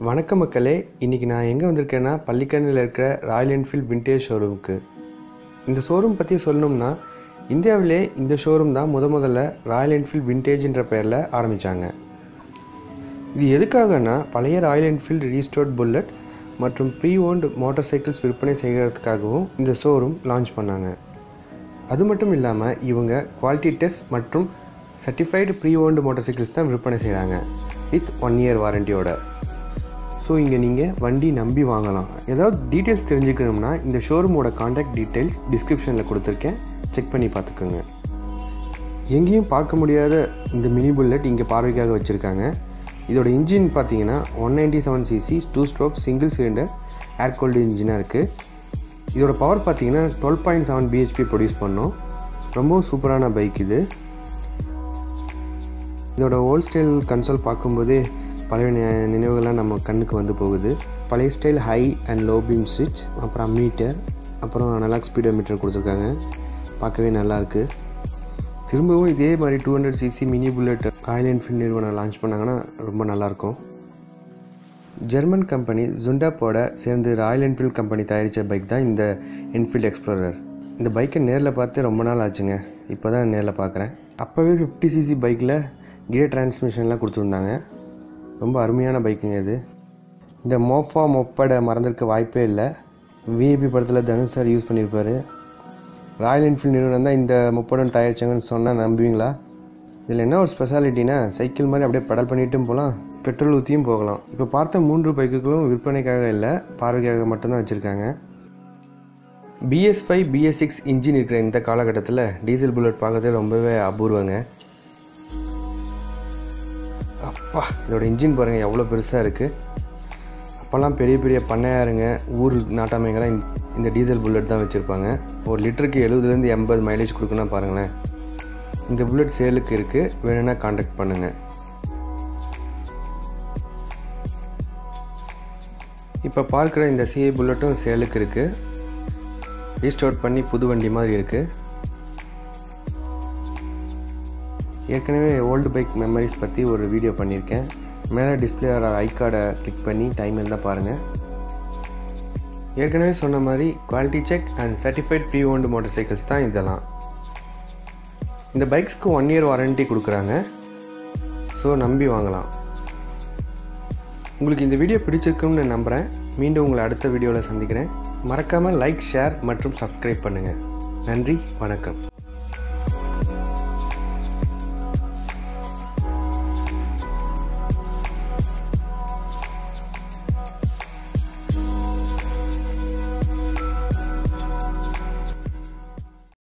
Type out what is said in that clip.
வணக்கம் மக்களே இன்றைக்கி நான் எங்கே வந்திருக்கேன்னா பள்ளிக்கரணியில் இருக்கிற ராயல் என்ஃபீல்ட் விண்டேஜ் ஷோரூமுக்கு இந்த ஷோரூம் பற்றி சொல்லணும்னா இந்தியாவிலே இந்த ஷோரூம் தான் முத முதல்ல ராயல் என்ஃபீல்ட் விண்டேஜ்ன்ற பெயரில் ஆரம்பித்தாங்க இது எதுக்காகனா பழைய ராயல் என்ஃபீல்டு ரீஸ்டோர்ட் புல்லட் மற்றும் ப்ரீ ஓன்டு மோட்டார் சைக்கிள்ஸ் விற்பனை செய்கிறதுக்காகவும் இந்த ஷோரூம் லான்ச் பண்ணாங்க அது மட்டும் இல்லாமல் இவங்க குவாலிட்டி டெஸ்ட் மற்றும் certified pre owned motorcycles தான் விற்பனை செய்கிறாங்க வித் ஒன் இயர் வாரண்டியோட ஸோ இங்கே நீங்கள் வண்டி நம்பி வாங்கலாம் ஏதாவது டீட்டெயில்ஸ் தெரிஞ்சுக்கணும்னா இந்த ஷோரூமோட காண்டாக்ட் டீட்டெயில்ஸ் டிஸ்கிரிப்ஷனில் கொடுத்துருக்கேன் செக் பண்ணி பார்த்துக்கோங்க எங்கேயும் பார்க்க முடியாத இந்த மினி புல்லட் இங்கே பார்வைக்காக வச்சுருக்காங்க இதோட இன்ஜின் பார்த்தீங்கன்னா one ninety seven CC two stroke single cylinder air cooled இன்ஜினாக இருக்குது இதோட பவர் பார்த்தீங்கன்னா twelve point seven BHP produce பண்ணோம் ரொம்பவும் சூப்பரான பைக் இது இதோட ஓல்ட் ஸ்டைல் கன்சோல் பார்க்கும்போதே பழைய நி- நினைவுகள்லாம் நம்ம கண்ணுக்கு வந்து போகுது பழைய style high and low beam ஸ்விட்ச் அப்புறம் மீட்டர் அப்புறம் அனலாக் ஸ்பீடோ மீட்டர் கொடுத்துருக்காங்க பார்க்கவே நல்லாயிருக்கு திரும்பவும் இதே மாதிரி two hundred CC mini Bullet Royal Enfield நிறுவனம் லான்ச் பண்ணாங்கன்னா ரொம்ப நல்லாயிருக்கும் ஜெர்மன் கம்பெனி ஜுண்டாப்போட சேர்ந்து ராயல் என்ஃபீல்ட் கம்பெனி தயாரித்த பைக் தான் இந்த என்ஃபீல்ட் எக்ஸ்ப்ளோரர் இந்த பைக்கை நேரில் பார்த்து ரொம்ப நாள் ஆச்சுங்க இப்போ தான் நேரில் பார்க்குறேன் அப்போவே ஃபிஃப்டி சிசி பைக்கில் கியர் டிரான்ஸ்மிஷன்லாம் கொடுத்துருந்தாங்க ரொம்ப அருமையான பைக்குங்க இது இந்த மோஃபா மொப்படை மறந்திருக்க வாய்ப்பே இல்லை விஐபி படத்தில் தனுஷ் சார் யூஸ் பண்ணியிருப்பாரு ராயல் என்ஃபீல்ட் நிறுவனம் தான் இந்த முப்படம் தயாரிச்சாங்கன்னு சொன்னால் நம்புவீங்களா இதில் என்ன ஒரு ஸ்பெஷாலிட்டினா சைக்கிள் மாதிரி அப்படியே பெடல் பண்ணிட்டும் போகலாம் பெட்ரோல் ஊற்றியும் போகலாம் இப்போ பார்த்த மூன்று பைக்குகளும் விற்பனைக்காக இல்லை பார்வைக்காக மட்டும்தான் வச்சுருக்காங்க BS five BS six engine இருக்கிற இந்த காலகட்டத்தில் டீசல் புல்லட் பார்க்கறதே ரொம்பவே அபூர்வங்க அப்பா இதோட இன்ஜின் பாருங்கள் எவ்வளோ பெருசாக இருக்குது அப்போல்லாம் பெரிய பெரிய பண்ணையாருங்க ஊர் நாட்டாமைங்கெல்லாம் இந்த- இந்த டீசல் புல்லட் தான் வச்சுருப்பாங்க ஒரு லிட்டருக்கு எழுபதுலேருந்து எண்பது மைலேஜ் கொடுக்கணும் பாருங்களேன் இந்த புல்லட் சேலுக்கு இருக்குது வேணும்னா காண்டாக்ட் பண்ணுங்கள் இப்போ பார்க்குற இந்த சிஐ புல்லட்டும் சேலுக்கு இருக்குது ரீஸ்டோர் பண்ணி புது வண்டி மாதிரி இருக்குது ஏற்கனவே ஓல்டு பைக் மெமரிஸ் பற்றி ஒரு வீடியோ பண்ணியிருக்கேன் மேலே டிஸ்பிளே ஐ கார்டை கிளிக் பண்ணி டைம் இருந்தால் பாருங்கள் ஏற்கனவே சொன்ன மாதிரி quality check and certified pre owned motorcycles தான் இதெல்லாம் இந்த பைக்ஸ்க்கு ஒன் இயர் வாரண்டி கொடுக்குறாங்க ஸோ நம்பி வாங்கலாம் உங்களுக்கு இந்த வீடியோ பிடிச்சிருக்கும்னு நம்புகிறேன் மீண்டும் உங்களை அடுத்த வீடியோவில் சந்திக்கிறேன் மறக்காமல் லைக் ஷேர் மற்றும் சப்ஸ்கிரைப் பண்ணுங்கள் நன்றி வணக்கம்